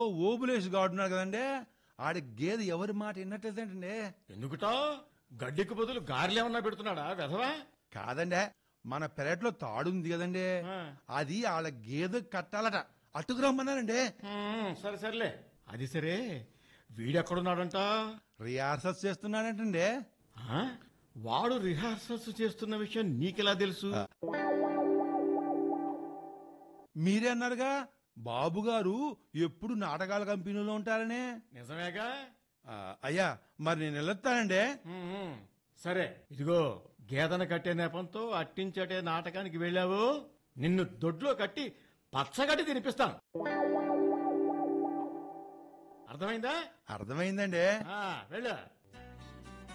ఓ ఓబులేష్ గాడున్నాడు కదండి ఆడి గేదె ఎవరి మాట విన్నట్లేదండి ఎందుకుటో గడ్డికి బదులు గారెలేమన్నా పెడుతున్నాడా వెధవా కాదండి మన పెరట్లో తాడుంది కదండి ఆ. అది వాళ్ళ గేదె కట్టాలట అటుకు రమ్మన్నారండి హ్మ్, సరే సర్లే అది సరే వీడెక్కడున్నాడంట రిహార్సల్స్ చేస్తున్నాడంటండి ఆ? వాడు రిహార్సల్స్ చేస్తున్న విషయం నీకెలా తెలుసు మీరే అన్నారుగా బాబు గారు ఎప్పుడు నాటకాల కంపెనీలో ఉంటారని నిజమేగా ఆ, అయ్యా మరి నేను వెళ్ళొస్తానండి హ్మ్, హ్మ్. సరే ఇదిగో గేదెన కట్టే నెపంతో అట్టించటే నాటకానికి వెళ్ళావు నిన్ను దొడ్లో కట్టి పచ్చగడ్డి తినిపిస్తాను అర్థమైందా అర్థమైందండి ఆ, వెళ్ళు